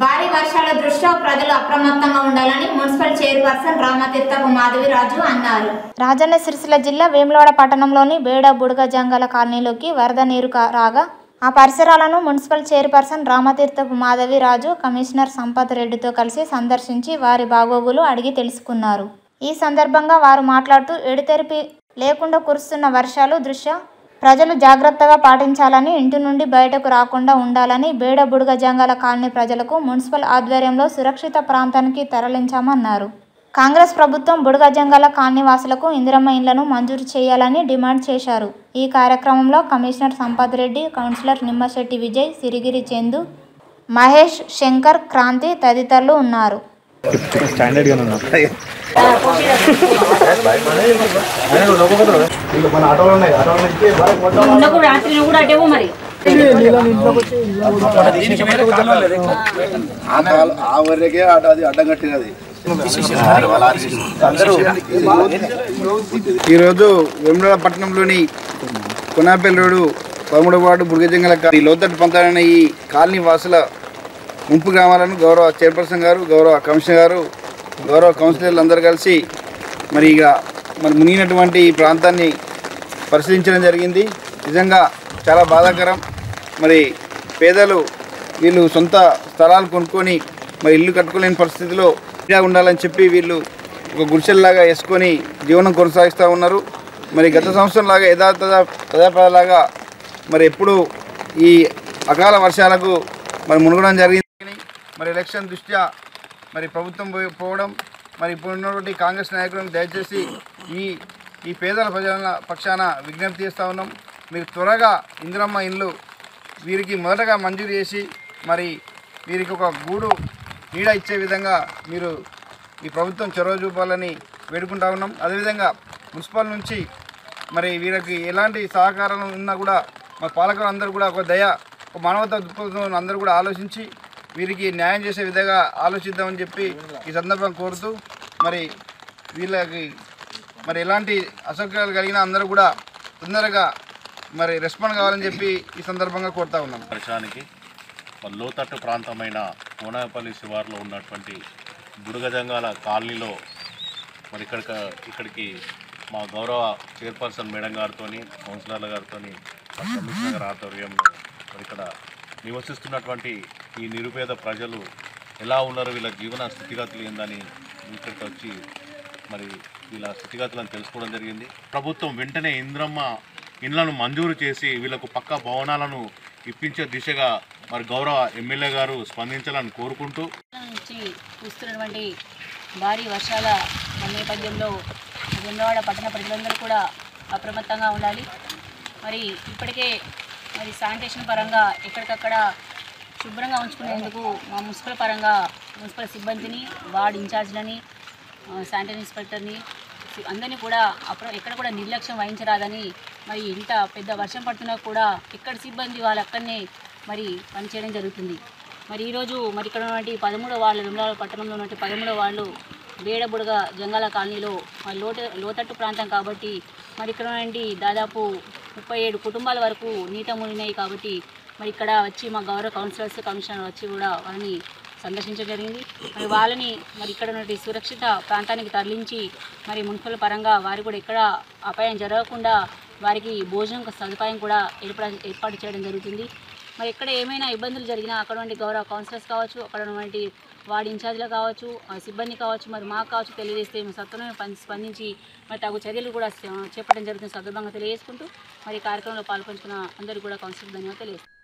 భారీ వర్షాల దృష్ట్యా ప్రజలు అప్రమత్తంగా ఉండాలని మున్సిపల్ చైర్పర్సన్ రామతీర్థపు మాధవిరాజు అన్నారు రాజన్న సిరిసిల్ల జిల్లా వేములవాడ పట్టణంలోని బేడ బుడగ జంగల కాలనీలోకి వరద నీరు కా- రాగా ఆ పరిసరాలను మున్సిపల్ చైర్పర్సన్ రామతీర్థపు మాధవిరాజు కమిషనర్ సంపత్ రెడ్డితో కలిసి సందర్శించి వారి బాగోగులు అడిగి తెలుసుకున్నారు ఈ సందర్భంగా వారు మాట్లాడుతూ ఎడతెరిపి లేకుండా కురుస్తున్న వర్షాలు దృష్ట్యా ప్రజలు జాగ్రత్తగా పాటించాలని ఇంటి నుండి బయటకు రాకుండా ఉండాలని బేడ బుడగ జంగాల కాలనీ ప్రజలకు మున్సిపల్ ఆధ్వర్యంలో సురక్షిత ప్రాంతానికి తరలించామన్నారు కాంగ్రెస్ ప్రభుత్వం బుడగ జంగాల కాలనీ వాసులకు ఇందిరమ్మ ఇండ్లను మంజూరు చేయాలని డిమాండ్ చేశారు ఈ కార్యక్రమంలో కమిషనర్ సంపత్ రెడ్డి కౌన్సిలర్ నిమ్మశెట్టి విజయ్ సిరిగిరి చందు మహేష్ శంకర్ క్రాంతి తదితరులు ఉన్నారు స్టాండర్డ్ గానే ఉన్నా ఉన్నకు రాత్రి కూడా అటేవో మరి ఆ కాలు- ఆ వరకే అటు అది అడ్డం కట్టినది ఈరోజు వేములవాడ పట్టణంలోని కొనాపల్లి రోడ్డు పదమూడవ వార్డు బుర్గజంగల కా- ఈ లోతట్టు పంతాలైన ఈ కాలనీ వాసుల ముంపు గ్రామాలను గౌరవ చైర్పర్సన్ గారు గౌరవ కమిషనర్ గారు గౌరవ కౌన్సిలర్లు అందరూ కలిసి మరి ఇక మరి మునిగినటువంటి ఈ ప్రాంతాన్ని పరిశీలించడం జరిగింది నిజంగా చాలా బాధాకరం మరి పేదలు వీళ్ళు సొంత స్థలాలు కొనుక్కొని మరి ఇల్లు కట్టుకోలేని పరిస్థితిలో ఇలా ఉండాలని చెప్పి వీళ్ళు ఒక గుడిసెల్లాగా వేసుకొని జీవనం కొనసాగిస్తూ ఉన్నారు మరి గత సంవత్సరం లాగా యథాతథ యథాపథలాగా మరి ఎప్పుడు ఈ అకాల వర్షాలకు మరి మునగడం జరిగింది మరి ఎలక్షన్ దృష్ట్యా మరి ప్రభుత్వం పోయి- పోవడం మరి ఇప్పుడు ఉన్నటువంటి కాంగ్రెస్ నాయకులను దయచేసి ఈ ఈ పేదల ప్రజల పక్షాన విజ్ఞప్తి చేస్తూ ఉన్నాం మీరు త్వరగా ఇందిరమ్మ ఇల్లు వీరికి మొదటగా మంజూరు చేసి మరి వీరికి ఒక గూడు నీడ ఇచ్చే విధంగా మీరు ఈ ప్రభుత్వం చొరవ చూపాలని వేడుకుంటా ఉన్నాం అదేవిధంగా మున్సిపల్ నుంచి మరి వీరికి ఎలాంటి సహకారం ఉన్నా కూడా మా పాలకులు అందరూ కూడా ఒక దయ ఒక మానవతా దృక్పథంతో అందరూ కూడా ఆలోచించి వీరికి న్యాయం చేసే విధంగా ఆలోచిద్దామని చెప్పి ఈ సందర్భం కోరుతూ మరి వీళ్ళకి మరి ఎలాంటి అసౌకర్యాలు కలిగినా అందరూ కూడా తొందరగా మరి రెస్పాండ్ కావాలని చెప్పి ఈ సందర్భంగా కోరుతా ఉన్నాం వర్షానికి మరి లోతట్టు ప్రాంతమైన కోనాపల్లి శివార్లో ఉన్నటువంటి బుడగజంగాల కాలనీలో మరి ఇక్కడ ఇక్కడికి మా గౌరవ చైర్పర్సన్ మేడం గారితో కౌన్సిలర్ల గారితో కమిషనర్ గారి ఆధ్వర్యంలో మరి ఇక్కడ నివసిస్తున్నటువంటి ఈ నిరుపేద ప్రజలు ఎలా ఉన్నారు వీళ్ళ జీవన స్థితిగతులు ఏందని ఇక్కడికి వచ్చి మరి వీళ్ళ స్థితిగతులను తెలుసుకోవడం జరిగింది ప్రభుత్వం వెంటనే ఇంద్రమ్మ ఇండ్లను మంజూరు చేసి వీళ్ళకు పక్క భవనాలను ఇప్పించే దిశగా మరి గౌరవ ఎమ్మెల్యే గారు స్పందించాలని కోరుకుంటూ నుంచి కురుస్తున్నటువంటి భారీ వర్షాల నేపథ్యంలో వెన్నవాడ పట్టణ ప్రజలందరూ కూడా అప్రమత్తంగా ఉండాలి మరి ఇప్పటికే మరి శానిటేషన్ పరంగా ఎక్కడికక్కడ శుభ్రంగా ఉంచుకునేందుకు మా మున్సిపల్ పరంగా మున్సిపల్ సిబ్బందిని వార్డ్ ఇన్ఛార్జ్లని ఆ, శానిటరీ ఇన్స్పెక్టర్ని సి- అందరినీ కూడా అప్పుడు ఎక్కడ కూడా నిర్లక్ష్యం వహించరాదని మరి ఇంత పెద్ద వర్షం పడుతున్నా కూడా ఎక్కడ సిబ్బంది వాళ్ళు అక్కడనే మరి పనిచేయడం జరుగుతుంది మరి ఈరోజు మరి ఇక్కడ ఉన్నటువంటి పదమూడో వాళ్ళు విమలాల పట్టణంలో ఉన్నటువంటి పదమూడో వాళ్ళు వేడబుడగ జంగాల కాలనీలో మరి లోట లోతట్టు ప్రాంతం కాబట్టి మరి ఇక్కడ ఉన్నటువంటి దాదాపు ముప్పై ఏడు కుటుంబాల వరకు నీట మునిగినాయి కాబట్టి మరి ఇక్కడ వచ్చి మా గౌరవ కౌన్సిలర్స్ కమిషనర్ వచ్చి కూడా వారిని సందర్శించడం జరిగింది మరి వాళ్ళని మరి ఇక్కడ ఉన్నటువంటి సురక్షిత ప్రాంతానికి తరలించి మరి మున్సిపల్ పరంగా వారు కూడా ఎక్కడ అపాయం జరగకుండా వారికి భోజనం సదుపాయం కూడా ఏర్పాటు ఏర్పాటు చేయడం జరుగుతుంది మరి ఎక్కడ ఏమైనా ఇబ్బందులు జరిగినా అక్కడ నుండి గౌరవ కౌన్సిలర్స్ కావచ్చు అక్కడ ఉన్నటువంటి వార్డు ఇన్ఛార్జ్లు కావచ్చు ఆ సిబ్బంది కావచ్చు మరి మాకు కావచ్చు తెలియజేస్తే మేము సత్వరమే పని స్పందించి మరి తగు చర్యలు కూడా చేపట్టడం జరుగుతుంది సందర్భంగా తెలియజేసుకుంటూ మరి ఈ కార్యక్రమంలో పాల్పంచుకున్న అందరికీ కూడా కౌన్సిలర్ ధన్యవాదాలు తెలియజేస్తాం